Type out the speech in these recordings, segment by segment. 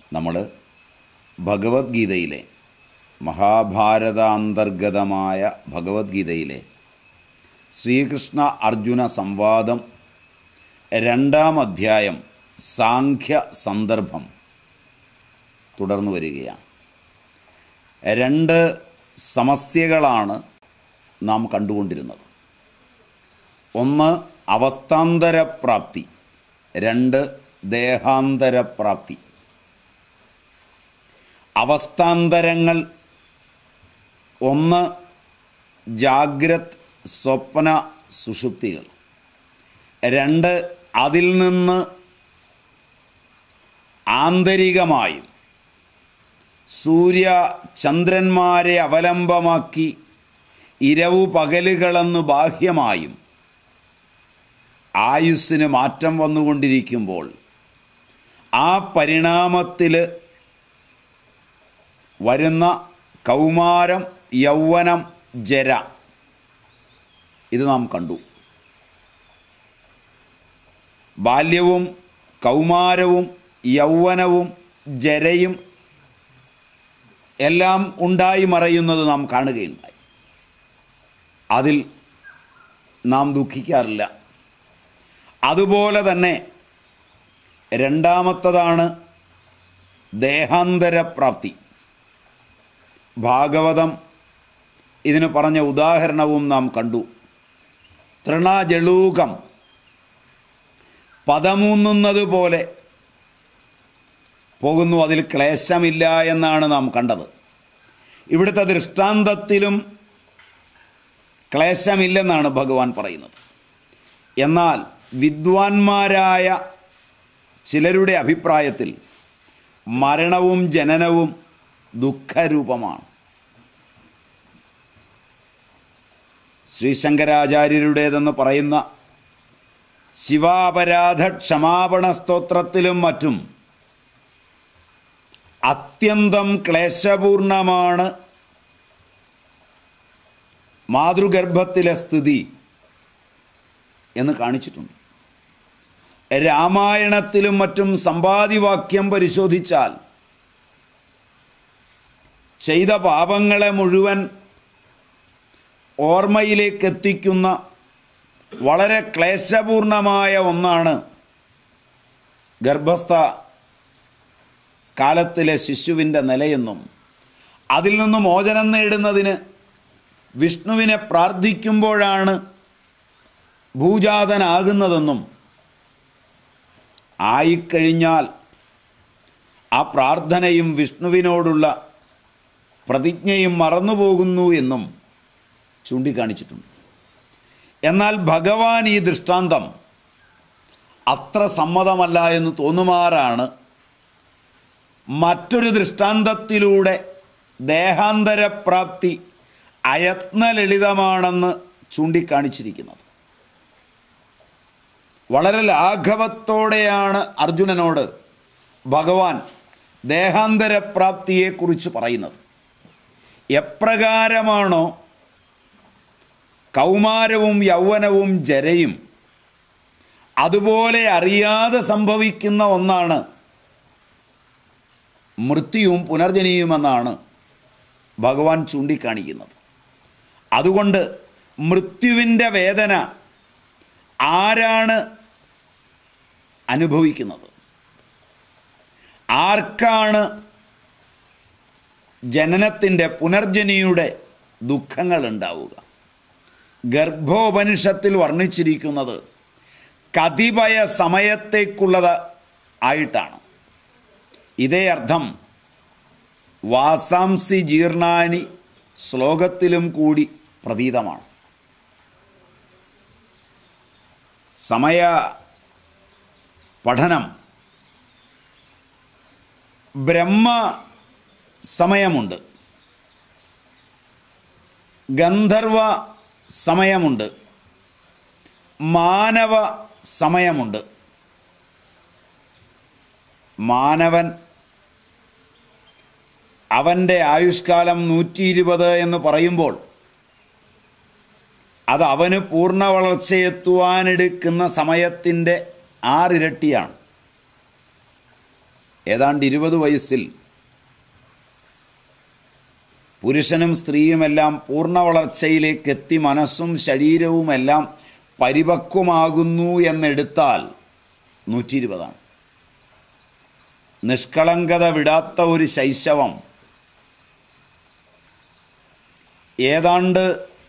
നമ്മൾ ഭഗവത്ഗീതയിലെ മഹാഭാരതാന്തർഗതമായ ഭഗവത്ഗീതയിലെ ശ്രീകൃഷ്ണ അർജുന സംവാദം രണ്ടാം അധ്യായം സാഖ്യ സന്ദർഭം തുടർന്നു വരികയാണ് രണ്ട് സമസ്യകളാണ് നാം കണ്ടുകൊണ്ടിരുന്നത് ഒന്ന് അവസ്ഥാന്തരപ്രാപ്തി രണ്ട് ദേഹാന്തരപ്രാപ്തി അവസ്ഥാന്തരങ്ങൾ ഒന്ന് ജാഗ്രത് സ്വപ്ന സുഷുപ്തികൾ രണ്ട് അതിൽ നിന്ന് ആന്തരികമായും സൂര്യ ചന്ദ്രന്മാരെ അവലംബമാക്കി ഇരവു പകലുകളെന്ന് ബാഹ്യമായും ആയുസ്സിന് മാറ്റം വന്നുകൊണ്ടിരിക്കുമ്പോൾ ആ പരിണാമത്തിൽ വരുന്ന കൗമാരം യൗവനം ജര ഇത് നാം കണ്ടു ബാല്യവും കൗമാരവും യൗവനവും ജരയും എല്ലാം ഉണ്ടായി മറയുന്നത് നാം കാണുകയുണ്ടായി അതിൽ നാം ദുഃഖിക്കാറില്ല അതുപോലെ തന്നെ രണ്ടാമത്തതാണ് ദേഹാന്തരപ്രാപ്തി ഭാഗവതം ഇതിന് പറഞ്ഞ ഉദാഹരണവും നാം കണ്ടു തൃണജളൂകം പദമൂന്നുന്നത് പോലെ പോകുന്നു അതിൽ ക്ലേശമില്ല എന്നാണ് നാം കണ്ടത് ഇവിടുത്തെ ദൃഷ്ടാന്തത്തിലും ക്ലേശമില്ലെന്നാണ് ഭഗവാൻ പറയുന്നത് എന്നാൽ വിദ്വാൻമാരായ ചിലരുടെ അഭിപ്രായത്തിൽ മരണവും ജനനവും ദുഃഖരൂപമാണ് ശ്രീശങ്കരാചാര്യരുടേതെന്ന് പറയുന്ന ശിവാപരാധ ക്ഷമാപണ സ്തോത്രത്തിലും മറ്റും അത്യന്തം ക്ലേശപൂർണമാണ് മാതൃഗർഭത്തിലെ സ്ഥിതി എന്ന് കാണിച്ചിട്ടുണ്ട് രാമായണത്തിലും മറ്റും സമ്പാദിവാക്യം പരിശോധിച്ചാൽ ചെയ്ത പാപങ്ങളെ മുഴുവൻ ഓർമ്മയിലേക്ക് എത്തിക്കുന്ന വളരെ ക്ലേശപൂർണമായ ഒന്നാണ് ഗർഭസ്ഥ കാലത്തിലെ ശിശുവിൻ്റെ നിലയെന്നും അതിൽ നിന്ന് മോചനം നേടുന്നതിന് വിഷ്ണുവിനെ പ്രാർത്ഥിക്കുമ്പോഴാണ് ഭൂജാതനാകുന്നതെന്നും ആയിക്കഴിഞ്ഞാൽ ആ പ്രാർത്ഥനയും വിഷ്ണുവിനോടുള്ള പ്രതിജ്ഞയും മറന്നുപോകുന്നു എന്നും ചൂണ്ടിക്കാണിച്ചിട്ടുണ്ട് എന്നാൽ ഭഗവാൻ ഈ ദൃഷ്ടാന്തം അത്ര സമ്മതമല്ല എന്ന് തോന്നുമാറാണ് മറ്റൊരു ദൃഷ്ടാന്തത്തിലൂടെ ദേഹാന്തരപ്രാപ്തി അയത്നലളിതമാണെന്ന് ചൂണ്ടിക്കാണിച്ചിരിക്കുന്നത് വളരെ ലാഘവത്തോടെയാണ് അർജുനനോട് ഭഗവാൻ ദേഹാന്തരപ്രാപ്തിയെക്കുറിച്ച് പറയുന്നത് എപ്രകാരമാണോ കൗമാരവും യൗവനവും ജരയും അതുപോലെ അറിയാതെ സംഭവിക്കുന്ന ഒന്നാണ് മൃത്യുവും പുനർജനിയുമെന്നാണ് ഭഗവാൻ ചൂണ്ടിക്കാണിക്കുന്നത് അതുകൊണ്ട് മൃത്യുവിൻ്റെ വേദന ആരാണ് അനുഭവിക്കുന്നത് ആർക്കാണ് ജനനത്തിൻ്റെ പുനർജനിയുടെ ദുഃഖങ്ങൾ ഉണ്ടാവുക ഗർഭോപനിഷത്തിൽ വർണ്ണിച്ചിരിക്കുന്നത് കതിപയ സമയത്തേക്കുള്ളത് ആയിട്ടാണ് ഇതേ അർത്ഥം വാസാംസി ജീർണാനി ശ്ലോകത്തിലും കൂടി പ്രതീതമാണ് സമയ പഠനം ബ്രഹ്മ സമയമുണ്ട് ഗന്ധർവ സമയമുണ്ട് മാനവ സമയമുണ്ട് മാനവൻ അവൻ്റെ ആയുഷ്കാലം നൂറ്റി ഇരുപത് എന്ന് പറയുമ്പോൾ അത് അവന് പൂർണ്ണ വളർച്ചയെത്തുവാനെടുക്കുന്ന സമയത്തിൻ്റെ ആറിരട്ടിയാണ് ഏതാണ്ട് ഇരുപത് വയസ്സിൽ പുരുഷനും സ്ത്രീയുമെല്ലാം പൂർണ്ണ വളർച്ചയിലേക്ക് എത്തി മനസ്സും ശരീരവുമെല്ലാം പരിപക്വമാകുന്നു എന്നെടുത്താൽ നൂറ്റി ഇരുപതാണ് നിഷ്കളങ്കത വിടാത്ത ഒരു ശൈശവം ഏതാണ്ട്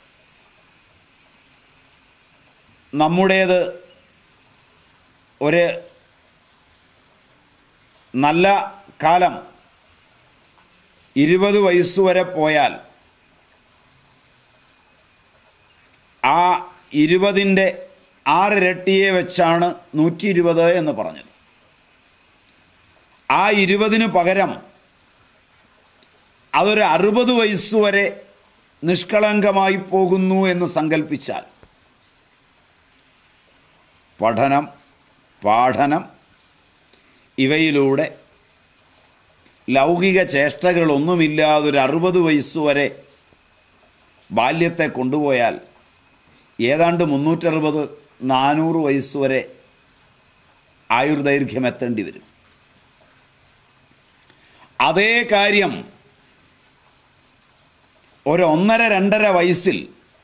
നമ്മുടേത് ഒരു നല്ല കാലം ഇരുപത് വയസ്സുവരെ പോയാൽ ആ ഇരുപതിൻ്റെ ആറിരട്ടിയെ വെച്ചാണ് നൂറ്റി ഇരുപത് എന്ന് പറഞ്ഞത് ആ ഇരുപതിന് പകരം അതൊരു അറുപത് വയസ്സുവരെ നിഷ്കളങ്കമായി പോകുന്നു എന്ന് സങ്കല്പിച്ചാൽ പഠനം പാഠനം ഇവയിലൂടെ ലൗകിക ചേഷ്ടകളൊന്നുമില്ലാതൊരു അറുപത് വയസ്സുവരെ ബാല്യത്തെ കൊണ്ടുപോയാൽ ഏതാണ്ട് മുന്നൂറ്ററുപത് നാനൂറ് വയസ്സുവരെ ആയുർദൈർഘ്യം എത്തേണ്ടി വരും അതേ കാര്യം ഒരു ഒന്നര രണ്ടര വയസ്സിൽ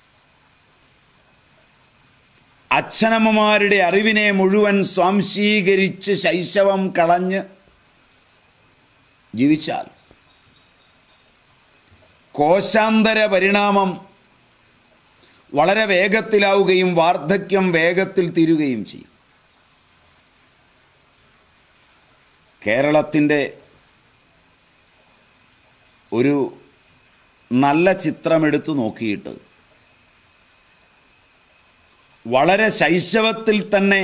അച്ഛനമ്മമാരുടെ അറിവിനെ മുഴുവൻ സ്വാംശീകരിച്ച് ശൈശവം കളഞ്ഞ് ജീവിച്ചാൽ കോശാന്തര പരിണാമം വളരെ വേഗത്തിലാവുകയും വാർദ്ധക്യം വേഗത്തിൽ തീരുകയും ചെയ്യും കേരളത്തിൻ്റെ ഒരു നല്ല ചിത്രമെടുത്തു നോക്കിയിട്ട് വളരെ ശൈശവത്തിൽ തന്നെ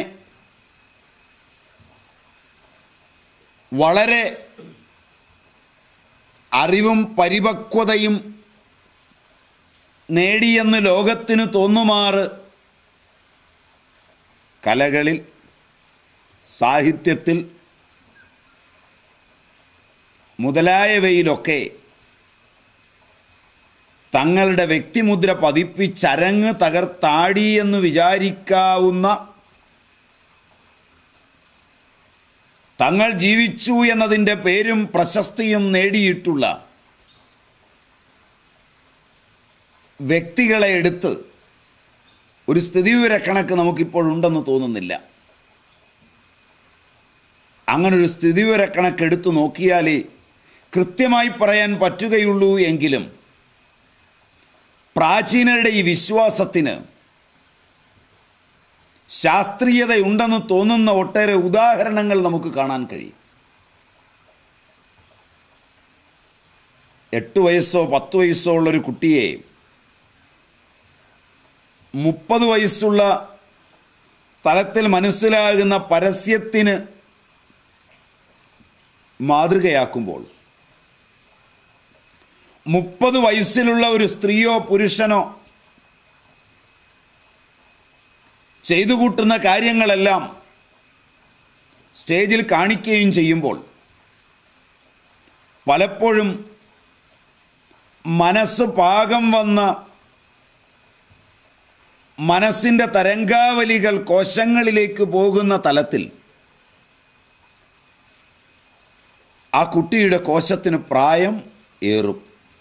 വളരെ അറിവും പരിപക്വതയും നേടിയെന്ന് ലോകത്തിന് തോന്നുമാറ് കലകളിൽ സാഹിത്യത്തിൽ മുതലായവയിലൊക്കെ തങ്ങളുടെ വ്യക്തിമുദ്ര പതിപ്പിച്ചരങ്ങ് തകർത്താടി എന്ന് വിചാരിക്കാവുന്ന തങ്ങൾ ജീവിച്ചു എന്നതിൻ്റെ പേരും പ്രശസ്തിയും നേടിയിട്ടുള്ള വ്യക്തികളെ എടുത്ത് ഒരു സ്ഥിതിവിവരക്കണക്ക് നമുക്കിപ്പോഴുണ്ടെന്ന് തോന്നുന്നില്ല അങ്ങനൊരു സ്ഥിതിവിവരക്കണക്ക് എടുത്തു നോക്കിയാലേ കൃത്യമായി പറയാൻ പറ്റുകയുള്ളൂ എങ്കിലും പ്രാചീനരുടെ ഈ വിശ്വാസത്തിന് ശാസ്ത്രീയതയുണ്ടെന്ന് തോന്നുന്ന ഒട്ടേറെ ഉദാഹരണങ്ങൾ നമുക്ക് കാണാൻ കഴിയും എട്ട് വയസ്സോ പത്ത് വയസ്സോ ഉള്ളൊരു കുട്ടിയെ മുപ്പത് വയസ്സുള്ള തലത്തിൽ മനസ്സിലാകുന്ന പരസ്യത്തിന് മാതൃകയാക്കുമ്പോൾ മുപ്പത് വയസ്സിലുള്ള ഒരു സ്ത്രീയോ പുരുഷനോ ചെയ്തു കൂട്ടുന്ന കാര്യങ്ങളെല്ലാം സ്റ്റേജിൽ കാണിക്കുകയും ചെയ്യുമ്പോൾ പലപ്പോഴും മനസ്സ് പാകം വന്ന മനസ്സിൻ്റെ തരംഗാവലികൾ കോശങ്ങളിലേക്ക് പോകുന്ന തലത്തിൽ ആ കുട്ടിയുടെ കോശത്തിന് പ്രായം ഏറും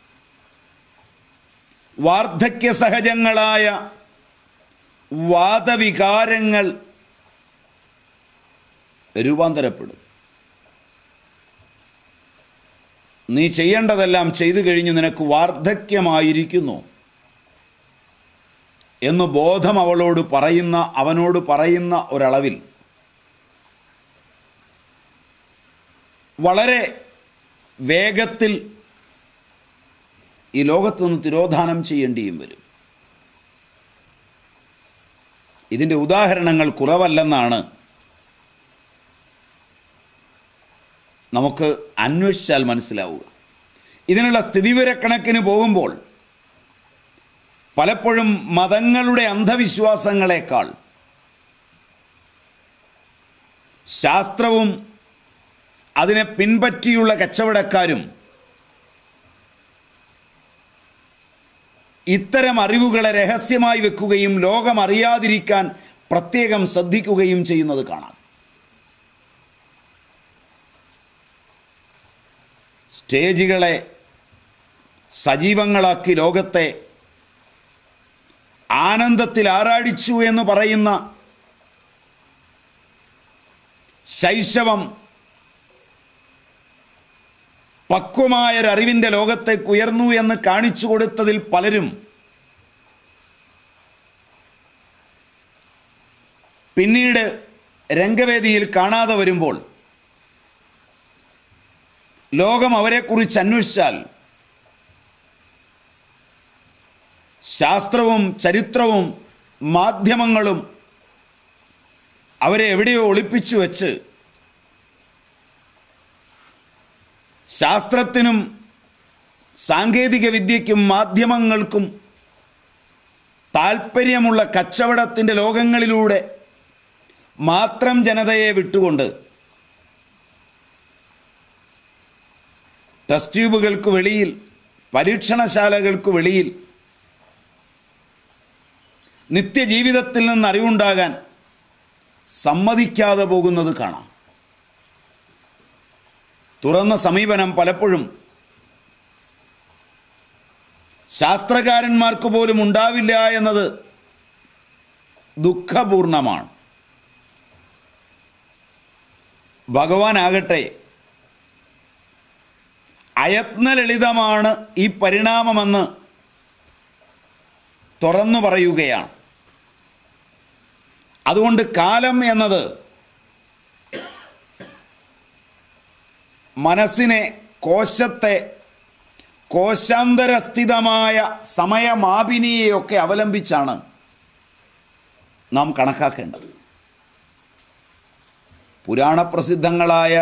വാർദ്ധക്യ സഹജങ്ങളായ വാദവികാരങ്ങൾ രൂപാന്തരപ്പെടും നീ ചെയ്യേണ്ടതെല്ലാം ചെയ്തു കഴിഞ്ഞു നിനക്ക് വാർദ്ധക്യമായിരിക്കുന്നു എന്ന് ബോധം അവളോട് പറയുന്ന അവനോട് പറയുന്ന ഒരളവിൽ വളരെ വേഗത്തിൽ ഈ ലോകത്ത് നിന്ന് തിരോധാനം ചെയ്യേണ്ടിയും വരും ഇതിൻ്റെ ഉദാഹരണങ്ങൾ കുറവല്ലെന്നാണ് നമുക്ക് അന്വേഷിച്ചാൽ മനസ്സിലാവുക ഇതിനുള്ള സ്ഥിതിവിവരക്കണക്കിന് പോകുമ്പോൾ പലപ്പോഴും മതങ്ങളുടെ അന്ധവിശ്വാസങ്ങളെക്കാൾ ശാസ്ത്രവും അതിനെ പിൻപറ്റിയുള്ള കച്ചവടക്കാരും ഇത്തരം അറിവുകളെ രഹസ്യമായി വെക്കുകയും ലോകം അറിയാതിരിക്കാൻ പ്രത്യേകം ശ്രദ്ധിക്കുകയും ചെയ്യുന്നത് കാണാം സ്റ്റേജുകളെ സജീവങ്ങളാക്കി ലോകത്തെ ആനന്ദത്തിൽ ആറാടിച്ചു എന്ന് പറയുന്ന ശൈശവം പക്വമായൊരറിവിൻ്റെ ലോകത്തേക്ക് ഉയർന്നു എന്ന് കാണിച്ചു കൊടുത്തതിൽ പലരും പിന്നീട് രംഗവേദിയിൽ കാണാതെ വരുമ്പോൾ ലോകം അവരെക്കുറിച്ച് അന്വേഷിച്ചാൽ ശാസ്ത്രവും ചരിത്രവും മാധ്യമങ്ങളും അവരെ എവിടെയോ ഒളിപ്പിച്ചു വെച്ച് ശാസ്ത്രത്തിനും സാങ്കേതിക വിദ്യയ്ക്കും മാധ്യമങ്ങൾക്കും താൽപ്പര്യമുള്ള കച്ചവടത്തിൻ്റെ ലോകങ്ങളിലൂടെ മാത്രം ജനതയെ വിട്ടുകൊണ്ട് ടെസ്റ്റ് ട്യൂബുകൾക്ക് വെളിയിൽ പരീക്ഷണശാലകൾക്ക് വെളിയിൽ നിത്യജീവിതത്തിൽ നിന്ന് അറിവുണ്ടാകാൻ സമ്മതിക്കാതെ പോകുന്നത് കാണാം തുറന്ന സമീപനം പലപ്പോഴും ശാസ്ത്രകാരന്മാർക്ക് പോലും ഉണ്ടാവില്ല എന്നത് ദുഃഖപൂർണമാണ് ഭഗവാനാകട്ടെ അയത്നലളിതമാണ് ഈ പരിണാമമെന്ന് തുറന്നു പറയുകയാണ് അതുകൊണ്ട് കാലം എന്നത് മനസ്സിനെ കോശത്തെ കോശാന്തരസ്ഥിതമായ സമയമാപിനിയെയൊക്കെ അവലംബിച്ചാണ് നാം കണക്കാക്കേണ്ടത് പുരാണപ്രസിദ്ധങ്ങളായ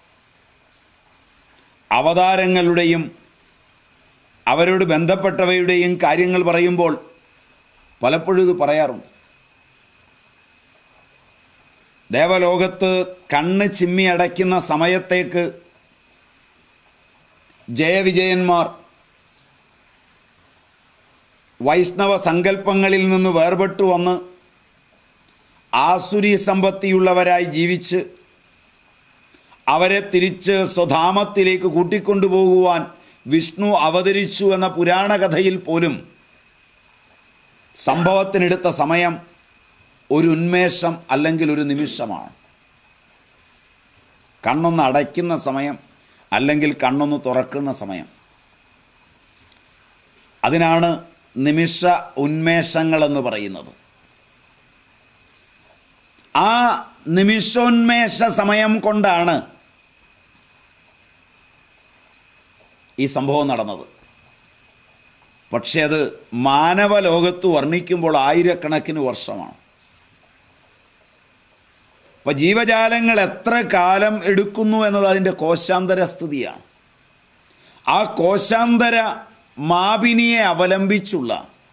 അവതാരങ്ങളുടെയും അവരോട് ബന്ധപ്പെട്ടവയുടെയും കാര്യങ്ങൾ പറയുമ്പോൾ പലപ്പോഴും ഇത് പറയാറുണ്ട് ദേവലോകത്ത് കണ്ണ് ചിമ്മി അടയ്ക്കുന്ന സമയത്തേക്ക് ജയവിജയന്മാർ വൈഷ്ണവ സങ്കല്പങ്ങളിൽ നിന്ന് വേർപെട്ടു വന്ന് ആസുരി സമ്പത്തിയുള്ളവരായി ജീവിച്ച് അവരെ തിരിച്ച് സ്വധാമത്തിലേക്ക് കൂട്ടിക്കൊണ്ടുപോകുവാൻ വിഷ്ണു അവതരിച്ചു എന്ന പുരാണ കഥയിൽ പോലും സംഭവത്തിനെടുത്ത സമയം ഒരു ഉന്മേഷം അല്ലെങ്കിൽ ഒരു നിമിഷമാണ് കണ്ണൊന്ന് അടയ്ക്കുന്ന സമയം അല്ലെങ്കിൽ കണ്ണൊന്ന് തുറക്കുന്ന സമയം അതിനാണ് നിമിഷ ഉന്മേഷങ്ങളെന്ന് പറയുന്നത് ആ നിമിഷോന്മേഷ സമയം കൊണ്ടാണ് ഈ സംഭവം നടന്നത് പക്ഷേ അത് മാനവലോകത്ത് വർണ്ണിക്കുമ്പോൾ ആയിരക്കണക്കിന് വർഷമാണ് അപ്പോൾ ജീവജാലങ്ങൾ എത്ര കാലം എടുക്കുന്നു എന്നത് അതിൻ്റെ കോശാന്തര സ്ഥിതിയാണ് ആ കോശാന്തര മാപിനിയെ അവലംബിച്ചുള്ള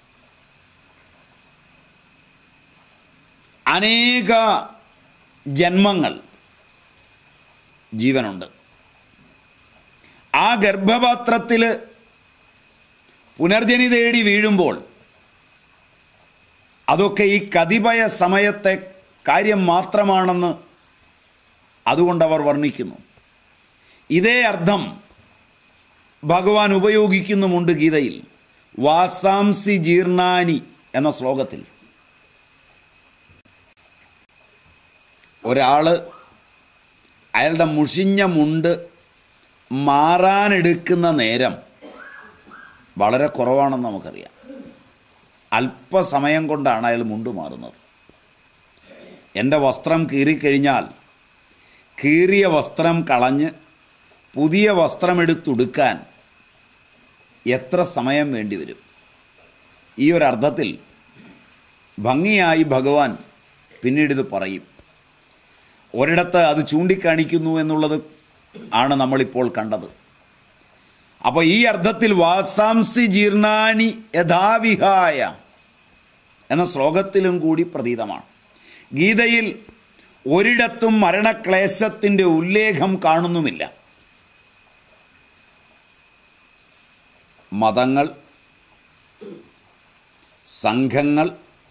അനേക ജന്മങ്ങൾ ജീവനുണ്ട് ആ ഗർഭപാത്രത്തിൽ പുനർജനി തേടി വീഴുമ്പോൾ അതൊക്കെ ഈ കതിപയ സമയത്തെ കാര്യം മാത്രമാണെന്ന് അതുകൊണ്ട് അവർ വർണ്ണിക്കുന്നു ഇതേ അർത്ഥം ഭഗവാൻ ഉപയോഗിക്കുന്നുമുണ്ട് ഗീതയിൽ വാസാംസി ജീർണാനി എന്ന ശ്ലോകത്തിൽ ഒരാൾ അയാളുടെ മുഷിഞ്ഞ മുണ്ട് മാറാനെടുക്കുന്ന നേരം വളരെ കുറവാണെന്ന് നമുക്കറിയാം അല്പസമയം കൊണ്ടാണ് അയാൾ മുണ്ട് മാറുന്നത് എൻ്റെ വസ്ത്രം കീറിക്കഴിഞ്ഞാൽ കീറിയ വസ്ത്രം കളഞ്ഞ് പുതിയ വസ്ത്രമെടുത്തുടുക്കാൻ എത്ര സമയം വേണ്ടി വരും ഈ ഒരു അർത്ഥത്തിൽ ഭംഗിയായി ഭഗവാൻ പിന്നീട് ഇത് പറയും ഒരിടത്ത് അത് ചൂണ്ടിക്കാണിക്കുന്നു എന്നുള്ളത് ആണ് നമ്മളിപ്പോൾ കണ്ടത് അപ്പോൾ ഈ അർത്ഥത്തിൽ വാസാംസി ജീർണാനി യഥാവിഹായ എന്ന ശ്ലോകത്തിലും കൂടി പ്രതീതമാണ് ഗീതയിൽ ഒരിടത്തും മരണക്ലേശത്തിൻ്റെ ഉല്ലേഖം കാണുന്നുമില്ല മതങ്ങൾ സംഘങ്ങൾ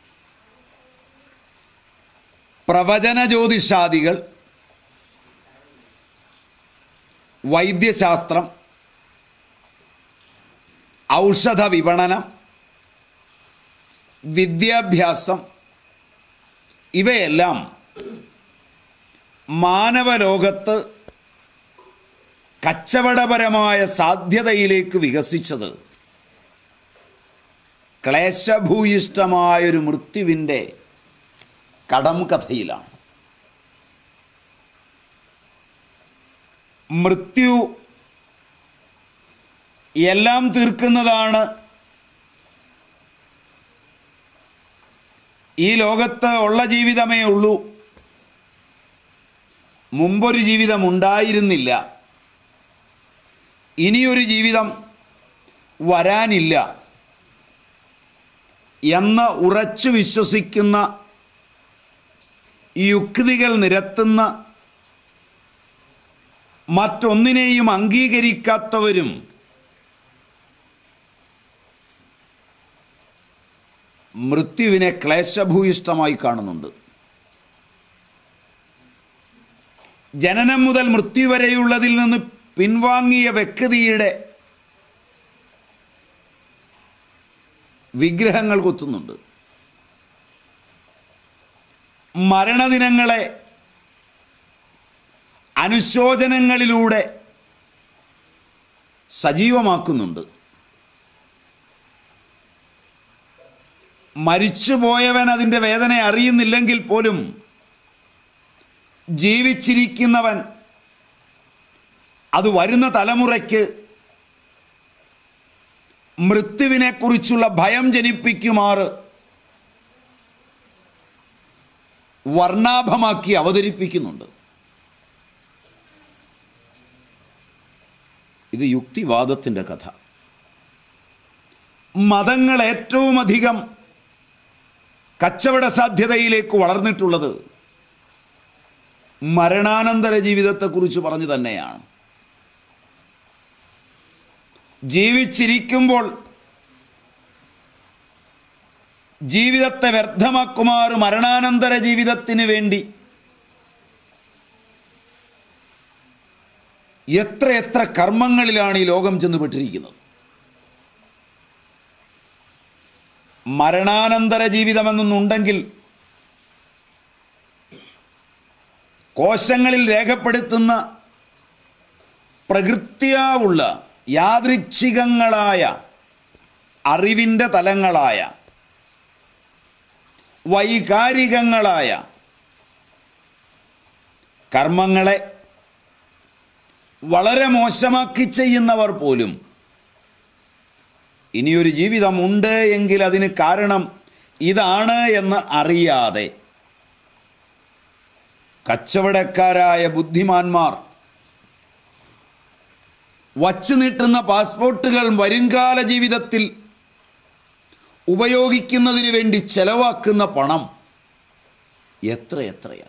പ്രവചന ജ്യോതിഷാദികൾ വൈദ്യശാസ്ത്രം ഔഷധ വിപണനം വിദ്യാഭ്യാസം ഇവയെല്ലാം മാനവലോകത്ത് കച്ചവടപരമായ സാധ്യതയിലേക്ക് വികസിച്ചത് ക്ലേശഭൂയിഷ്ടമായൊരു മൃത്യുവിൻ്റെ കടം കഥയിലാണ് മൃത്യു എല്ലാം തീർക്കുന്നതാണ് ഈ ലോകത്ത് ഉള്ള ജീവിതമേ ഉള്ളൂ മുമ്പൊരു ജീവിതം ഉണ്ടായിരുന്നില്ല ഇനിയൊരു ജീവിതം വരാനില്ല എന്ന് ഉറച്ചു വിശ്വസിക്കുന്ന യുക്തികൾ നിരത്തുന്ന മറ്റൊന്നിനെയും അംഗീകരിക്കാത്തവരും മൃത്യുവിനെ ക്ലേശഭൂയിഷ്ടമായി കാണുന്നുണ്ട് ജനനം മുതൽ മൃത്യു വരെയുള്ളതിൽ നിന്ന് പിൻവാങ്ങിയ വ്യക്തിയുടെ വിഗ്രഹങ്ങൾ കൊത്തുന്നുണ്ട് മരണദിനങ്ങളെ അനുശോചനങ്ങളിലൂടെ സജീവമാക്കുന്നുണ്ട് മരിച്ചുപോയവൻ അതിൻ്റെ വേദന അറിയുന്നില്ലെങ്കിൽ പോലും ജീവിച്ചിരിക്കുന്നവൻ അത് വരുന്ന തലമുറയ്ക്ക് മൃത്യുവിനെക്കുറിച്ചുള്ള ഭയം ജനിപ്പിക്കുമാറ് വർണ്ണാഭമാക്കി അവതരിപ്പിക്കുന്നുണ്ട് ഇത് യുക്തിവാദത്തിൻ്റെ കഥ മതങ്ങൾ ഏറ്റവും അധികം കച്ചവട സാധ്യതയിലേക്ക് വളർന്നിട്ടുള്ളത് മരണാനന്തര ജീവിതത്തെക്കുറിച്ച് പറഞ്ഞു തന്നെയാണ് ജീവിച്ചിരിക്കുമ്പോൾ ജീവിതത്തെ വ്യർത്ഥമാക്കുമാർ മരണാനന്തര ജീവിതത്തിന് വേണ്ടി എത്ര എത്ര കർമ്മങ്ങളിലാണ് ഈ ലോകം ചെന്നുപെട്ടിരിക്കുന്നത് മരണാനന്തര ജീവിതമെന്നൊന്നുണ്ടെങ്കിൽ കോശങ്ങളിൽ രേഖപ്പെടുത്തുന്ന പ്രകൃത്യാവുള്ള യാദൃച്ഛികങ്ങളായ അറിവിൻ്റെ തലങ്ങളായ വൈകാരികങ്ങളായ കർമ്മങ്ങളെ വളരെ മോശമാക്കി ചെയ്യുന്നവർ പോലും ഇനിയൊരു ജീവിതമുണ്ട് എങ്കിൽ അതിന് കാരണം ഇതാണ് എന്ന് അറിയാതെ കച്ചവടക്കാരായ ബുദ്ധിമാന്മാർ വച്ചു നീട്ടുന്ന പാസ്പോർട്ടുകൾ വരുംകാല ജീവിതത്തിൽ ഉപയോഗിക്കുന്നതിന് വേണ്ടി ചെലവാക്കുന്ന പണം എത്ര എത്രയാണ്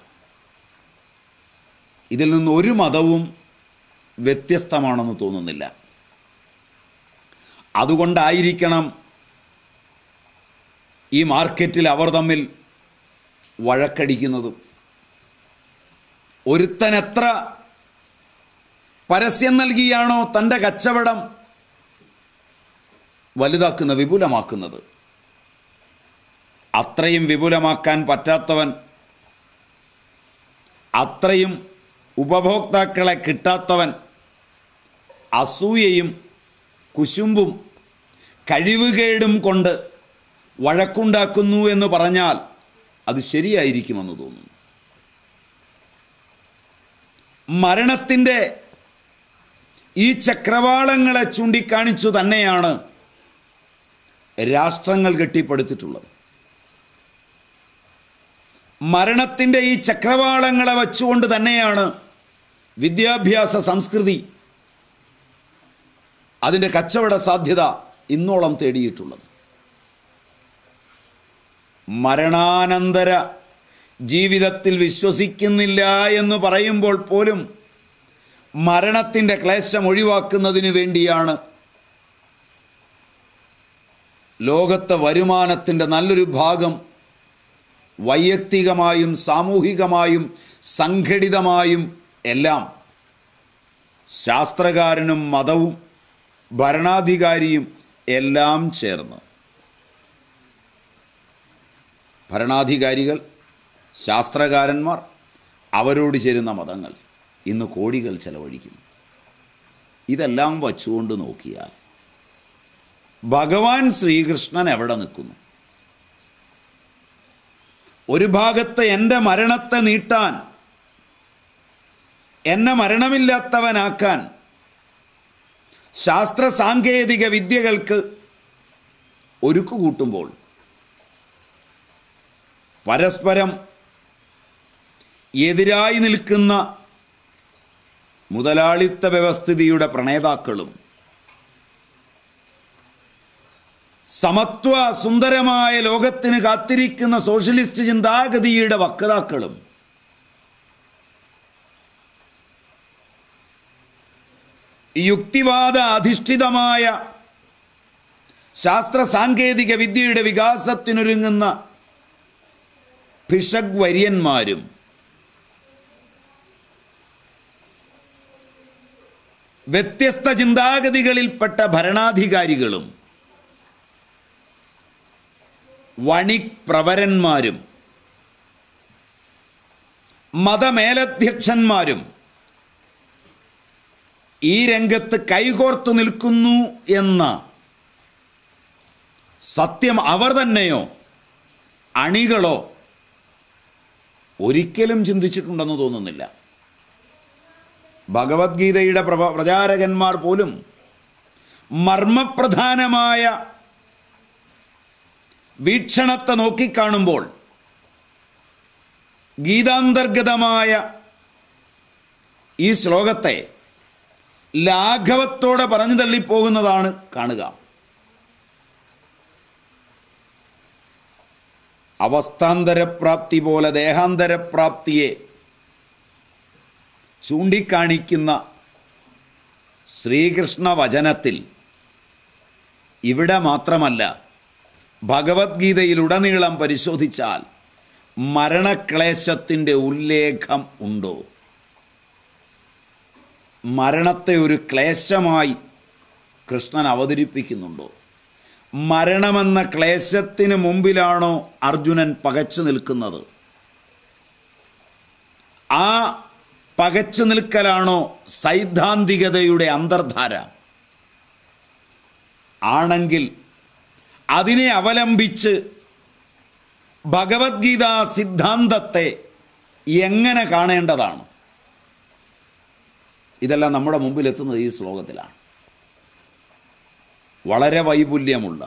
ഇതിൽ നിന്ന് ഒരു മതവും വ്യത്യസ്തമാണെന്ന് തോന്നുന്നില്ല അതുകൊണ്ടായിരിക്കണം ഈ മാർക്കറ്റിൽ അവർ തമ്മിൽ വഴക്കടിക്കുന്നതും ഒരുത്തൻ എത്ര പരസ്യം നൽകിയാണോ തൻ്റെ കച്ചവടം വലുതാക്കുന്ന വിപുലമാക്കുന്നത് അത്രയും വിപുലമാക്കാൻ പറ്റാത്തവൻ അത്രയും ഉപഭോക്താക്കളെ കിട്ടാത്തവൻ അസൂയയും കുശുമ്പും കഴിവുകേടും കൊണ്ട് വഴക്കുണ്ടാക്കുന്നു എന്ന് പറഞ്ഞാൽ അത് ശരിയായിരിക്കുമെന്ന് തോന്നുന്നു മരണത്തിൻ്റെ ഈ ചക്രവാളങ്ങളെ ചൂണ്ടിക്കാണിച്ചു തന്നെയാണ് രാഷ്ട്രങ്ങൾ കെട്ടിപ്പടുത്തിട്ടുള്ളത് മരണത്തിൻ്റെ ഈ ചക്രവാളങ്ങളെ വച്ചുകൊണ്ട് തന്നെയാണ് വിദ്യാഭ്യാസ സംസ്കൃതി അതിൻ്റെ കച്ചവട സാധ്യത ഇന്നോളം തേടിയിട്ടുള്ളത് മരണാനന്തര ജീവിതത്തിൽ വിശ്വസിക്കുന്നില്ല എന്ന് പറയുമ്പോൾ പോലും മരണത്തിൻ്റെ ക്ലേശം ഒഴിവാക്കുന്നതിന് വേണ്ടിയാണ് ലോകത്തെ വരുമാനത്തിൻ്റെ നല്ലൊരു ഭാഗം വൈയക്തികമായും സാമൂഹികമായും സംഘടിതമായും എല്ലാം ശാസ്ത്രകാരനും മതവും ഭരണാധികാരിയും എല്ലാം ചേർന്ന് ഭരണാധികാരികൾ ശാസ്ത്രകാരന്മാർ അവരോട് ചേരുന്ന മതങ്ങൾ ഇന്ന് കോടികൾ ചെലവഴിക്കുന്നു ഇതെല്ലാം വച്ചുകൊണ്ട് നോക്കിയാൽ ഭഗവാൻ ശ്രീകൃഷ്ണൻ എവിടെ നിൽക്കുന്നു ഒരു ഭാഗത്ത് എൻ്റെ മരണത്തെ നീട്ടാൻ എന്നെ മരണമില്ലാത്തവനാക്കാൻ ശാസ്ത്ര സാങ്കേതിക വിദ്യകൾക്ക് ഒരുക്കു കൂട്ടുമ്പോൾ പരസ്പരം എതിരായി നിൽക്കുന്ന മുതലാളിത്ത വ്യവസ്ഥിതിയുടെ പ്രണേതാക്കളും സമത്വ സുന്ദരമായ ലോകത്തിന് കാത്തിരിക്കുന്ന സോഷ്യലിസ്റ്റ് ചിന്താഗതിയുടെ വക്താക്കളും യുക്തിവാദ അധിഷ്ഠിതമായ ശാസ്ത്ര സാങ്കേതിക വിദ്യയുടെ വികാസത്തിനൊരുങ്ങുന്ന ഭിഷക് വര്യന്മാരും വ്യത്യസ്ത ചിന്താഗതികളിൽപ്പെട്ട ഭരണാധികാരികളും വണിക് പ്രവരന്മാരും മതമേലധ്യക്ഷന്മാരും ഈ രംഗത്ത് കൈകോർത്തു നിൽക്കുന്നു എന്ന സത്യം അവർ തന്നെയോ അണികളോ ഒരിക്കലും ചിന്തിച്ചിട്ടുണ്ടെന്ന് തോന്നുന്നില്ല ഭഗവത്ഗീതയുടെ പ്രഭ പ്രചാരകന്മാർ പോലും മർമ്മപ്രധാനമായ വീക്ഷണത്തെ നോക്കിക്കാണുമ്പോൾ ഗീതാന്തർഗതമായ ഈ ശ്ലോകത്തെ ലാഘവത്തോടെ പറഞ്ഞു തള്ളിപ്പോകുന്നതാണ് കാണുക അവസ്ഥാന്തരപ്രാപ്തി പോലെ ദേഹാന്തരപ്രാപ്തിയെ ചൂണ്ടിക്കാണിക്കുന്ന ശ്രീകൃഷ്ണ വചനത്തിൽ ഇവിടെ മാത്രമല്ല ഭഗവത്ഗീതയിലുടനീളം പരിശോധിച്ചാൽ മരണക്ലേശത്തിൻ്റെ ഉല്ലേഖം ഉണ്ടോ മരണത്തെ ഒരു ക്ലേശമായി കൃഷ്ണൻ അവതരിപ്പിക്കുന്നുണ്ടോ മരണമെന്ന ക്ലേശത്തിന് മുമ്പിലാണോ അർജുനൻ പകച്ചു നിൽക്കുന്നത് ആ പകച്ചു നിൽക്കലാണോ സൈദ്ധാന്തികതയുടെ അന്തർധാര ആണെങ്കിൽ അതിനെ അവലംബിച്ച് ഭഗവത്ഗീത സിദ്ധാന്തത്തെ എങ്ങനെ കാണേണ്ടതാണ് ഇതെല്ലാം നമ്മുടെ മുമ്പിൽ എത്തുന്നത് ഈ ശ്ലോകത്തിലാണ് വളരെ വൈപുല്യമുള്ള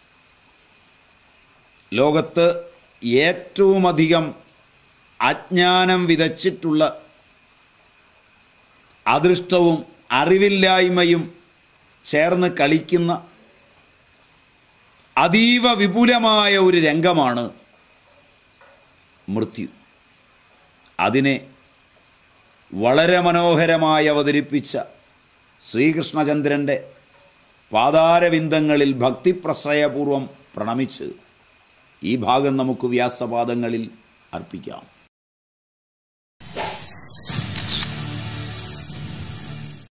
ലോകത്ത് ഏറ്റവുമധികം അജ്ഞാനം വിതച്ചിട്ടുള്ള അദൃഷ്ടവും അറിവില്ലായ്മയും ചേർന്ന് കളിക്കുന്ന അതീവ വിപുലമായ ഒരു രംഗമാണ് മൃത്യു അതിനെ വളരെ മനോഹരമായി അവതരിപ്പിച്ച ശ്രീകൃഷ്ണചന്ദ്രൻ്റെ പാതാരവിന്ദങ്ങളിൽ ഭക്തിപ്രശ്രയപൂർവം പ്രണമിച്ച് ഈ ഭാഗം നമുക്ക് വ്യാസപാദങ്ങളിൽ അർപ്പിക്കാം